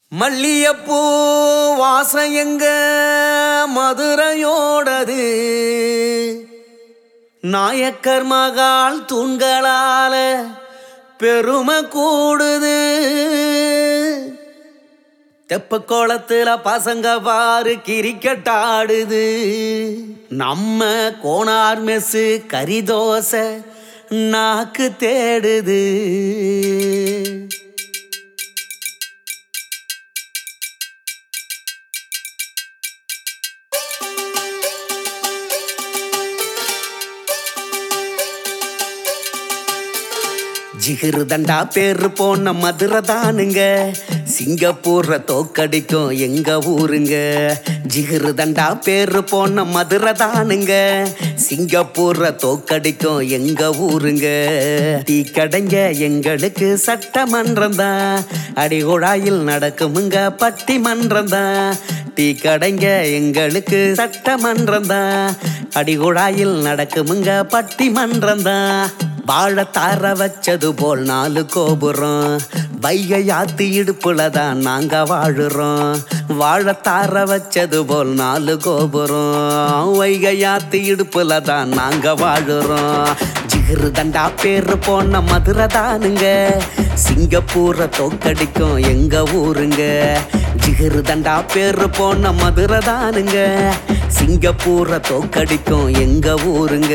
மல்லியப்பூ வாசம் எங்க மதுரையோடது நாயக்கர் மகால் தூண்களால பெருமை கூடுது தெப்ப குளத்துல பசங்க பாரு கிரிக்கெட் ஆடுது நம்ம கோனார் மெஸ்ஸு கறி தோசை நாக்கு தேடுது ஜிகிரு தண்டா பேரு போன மதுரை தானுங்க சிங்கப்பூர்ல தோக்கடிக்கும் எங்க ஊருங்க ஜிகிரு தண்டா பேரு போன மதுரை தானுங்க சிங்கப்பூர்ல தோக்கடிக்கும் எங்க ஊருங்க டீ கடைங்க எங்களுக்கு சட்டமன்றம் தான் அடிகுழாயில் நடக்குமுங்க பட்டிமன்றம் தான் டீ கடைங்க எங்களுக்கு சட்டமன்றம் தான் அடிகுழாயில் நடக்குமுங்க பட்டிமன்றம் தான் வாழ தார வச்சது போல் நாலு கோபுரம் வைகை ஆத்து இடுப்புல தான் நாங்க வாழுறோம் வாழ தார வச்சது போல் நாலு கோபுரம் வைகை ஆத்து இடுப்புல தான் நாங்க வாழுறோம் ஜிகிரு தண்டா பேரு போன மதுரை தானுங்க சிங்கப்பூரை தோக்கடிக்கும் எங்க ஊருங்க ஜிகிரு தண்டா பேரு போன மதுரை தானுங்க சிங்கப்பூரை தோக்கடிக்கும் எங்க ஊருங்க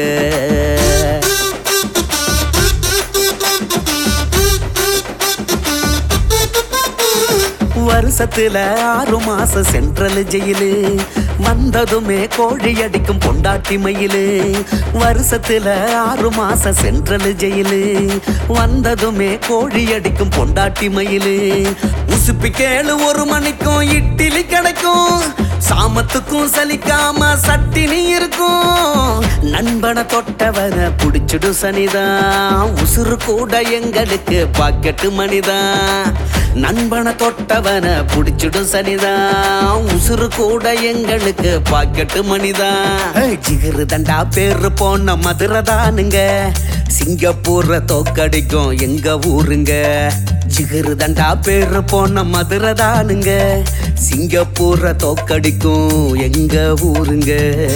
வருஷத்துல ஆறு மாசம் சென்ட்ரல் ஜெயிலு வந்ததுமே கோழி அடிக்கும் பொண்டாட்டி மயிலு வருஷத்துல ஆறு மாசம் சென்ட்ரல் ஜெயிலு வந்ததுமே கோழி அடிக்கும் பொண்டாட்டி மயிலு உசுப்பி கேளு ஒரு மணிக்கும் இட்லி கிடைக்கும் சாமத்துக்கும் சலிக்காம சட்டினி இருக்கும் நண்பனை தொட்டவன புடிச்சிடு சனிதான் உசுறு கூட எங்களுக்கு பாக்கெட்டு மணிதான் நண்பனை தொட்டவன புடிச்சிடும் சனிதான் உசுறு கூட எங்களுக்கு பாக்கெட்டு மணிதான் ஜிகிரு தண்டா பேரு போன மதுரை தானுங்க சிங்கப்பூரை தோக்கடிக்கும் எங்க ஊருங்க ஜிகிரு தண்டா பேரு போன மதுரை தானுங்க சிங்கப்பூரை தோக்கடிக்கும் எங்க ஊருங்க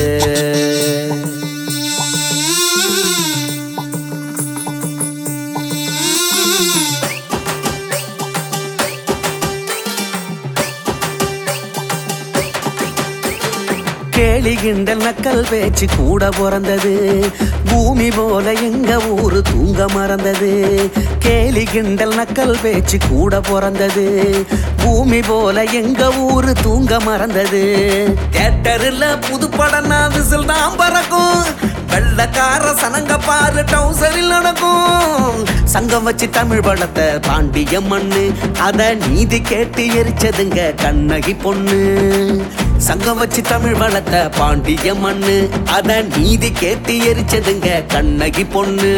கேலி கிண்டல் நக்கல் பேச்சு கூட பிறந்தது பூமி போல எங்க ஊரு தூங்க மறந்தது கேலி கிண்டல் நக்கல் பேச்சு கூட பிறந்தது பூமி போல எங்க ஊரு தூங்க மறந்தது தேட்டரில் புது படம்னா விசில் தான் பறக்கும் வெள்ளக்கார சனங்க பாரு டவுசரில் நடக்கும் சங்கம் வச்சு தமிழ் படத்தை பாண்டிய மண்ணு அத நீதி கேட்டு எரிச்சதுங்க கண்ணகி பொண்ணு சங்கம் வச்சு தமிழ் வளர்த்த பாண்டிய மண்ணு அத நீதி கேட்டு எரிச்சதுங்க கண்ணகி பொண்ணு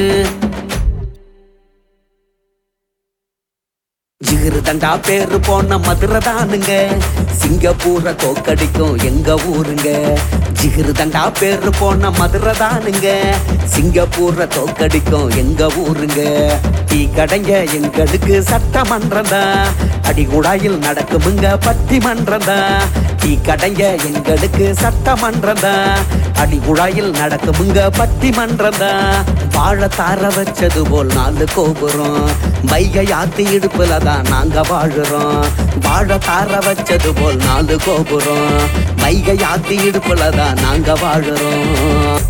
ஜிகிரு தண்டா பேரு போன மதுரை தானுங்க சிங்கப்பூரை தோக்கடிக்கும் எங்க ஊருங்க ஜிகிரு தண்டா பேரு போன மதுரை தானுங்க சிங்கப்பூரை தோக்கடிக்கும் எங்க ஊருங்க டீ கடைங்க எங்களுக்கு சட்டமன்றம் தான் அடிகுடாயில் நடக்குமுங்க பட்டிமன்றம் தான் டீ கடைங்க எங்களுக்கு சட்டமன்றம் தான் அடிகுழாயில் நடக்குமுங்க பட்டிமன்றம் தான் வாழ தார வச்சது போல் நாலு கோபுரம் வைகை ஆத்து இடுப்புல தான் நாங்க வாழுறோம் வாழ தார வச்சது போல் நாலு கோபுரம் வைகை ஆத்து இடுப்புல தான் நாங்க வாழுறோம்